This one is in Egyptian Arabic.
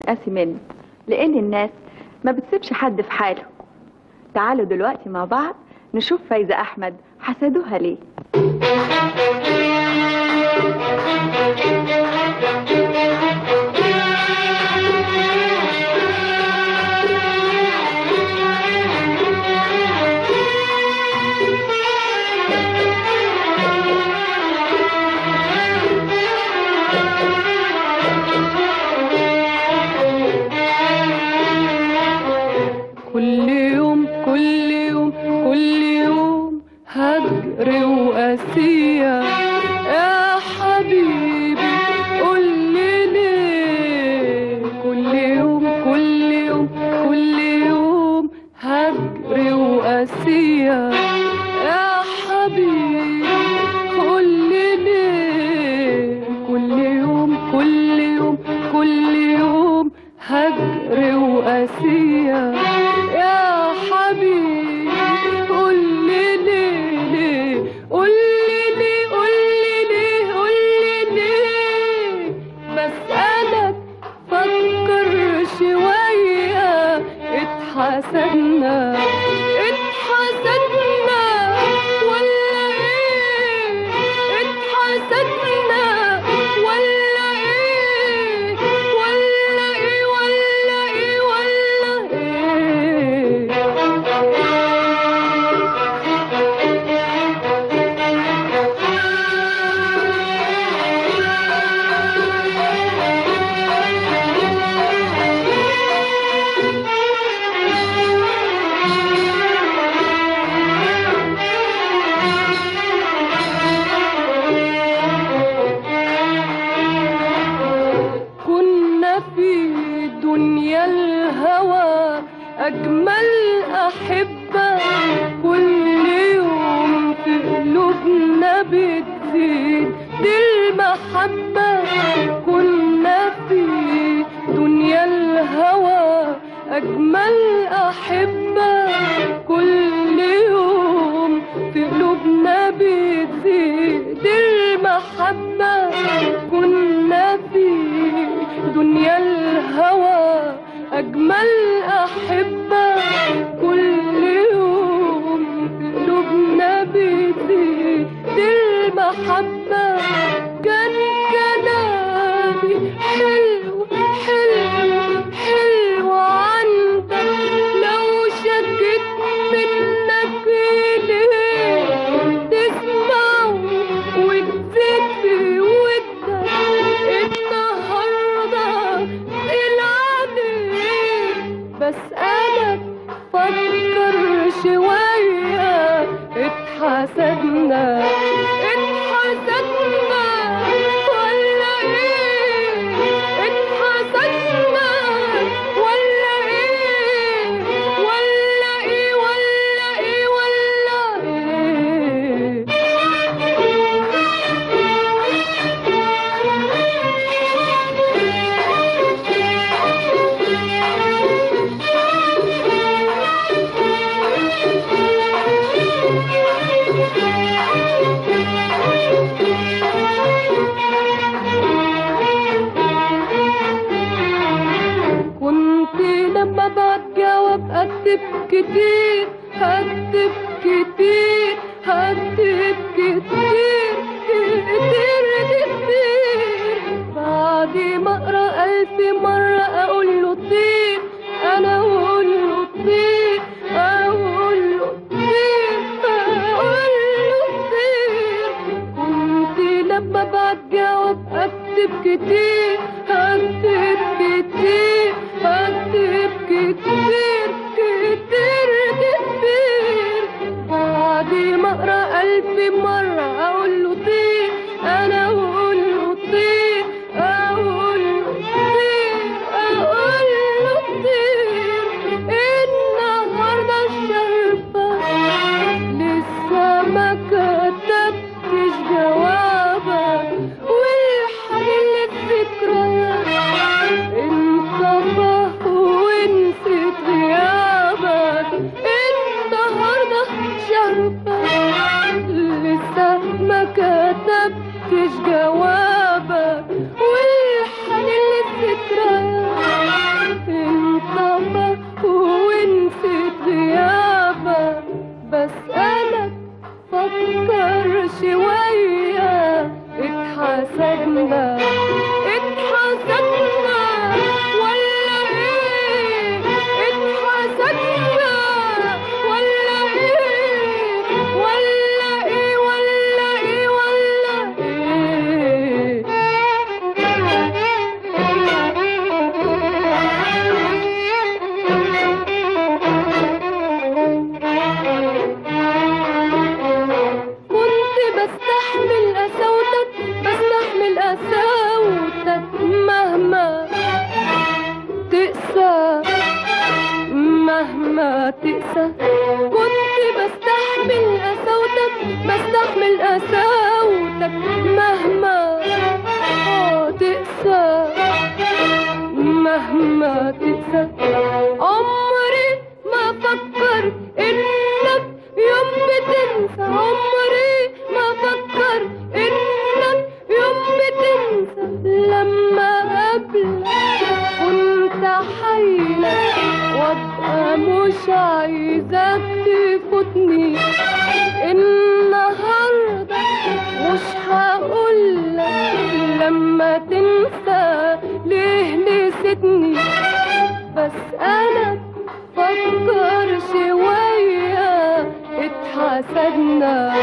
قاسي منه لان الناس ما بتسيبش حد في حاله تعالوا دلوقتي مع بعض نشوف فايزة احمد حسدوها ليه كل يوم كل يوم كل يوم هجر وقاسية يا حبيبي قول لي ليه كل يوم كل يوم كل يوم هجر وقاسية يا حبيبي قول لي ليه كل يوم كل يوم كل يوم هجر وقاسية يا حبيبي قول لي ليه ليه قول لي ليه قول لي ليه قول لي ليه بسألك فكر شوية اتحسدنا اتحسدنا ولا ايه اتحسدنا ولا ايه ولا ايه ولا ايه ولا ايه كنا في دنيا الهوى أجمل أحبة كل يوم في قلوبنا بتزيد دي المحبة كنا في دنيا الهوى أجمل أحبة كل يوم في قلوبنا بتزيد المحبة كنا في دنيا الهوى أجمل أحبة كل يوم في قلوبنا بتزيد المحبة كان كلامي حلو حلو حلو عندك لو شكت منك ليه تسمعه وتزيد في ودك النهارده العادي بسألك فكر شوية اتحسدنا اتحسدنا ولا ايه اتحسدنا ولا ايه ولا ايه ولا ايه ولا ايه كنت لما بتجاوب اكتب كتير هكتب كتير هكتب كتير كتير كتير بعد ما اقرا الف مره اقول له طير انا اقول له طير اقول له طير اقول له طير كنت لما بتجاوب اكتب كتير هكتب كتير هكتب كتير كتير كتير بعد ما اقرا الف مره اقول له طير انا اقول له طير اقول مهما تقسى كنت بستحمل قساوتك بستحمل قساوتك مهما آه تقسى مهما تقسى عمري ما فكر انك يوم بتنسى عمري ما فكر انك يوم بتنسى لما قبلك كنت حيلة وابقى مش عايزك تفوتني النهاردة مش هقولك لما تنسى ليه نسيتني بس انا فكر شوية اتحسدنا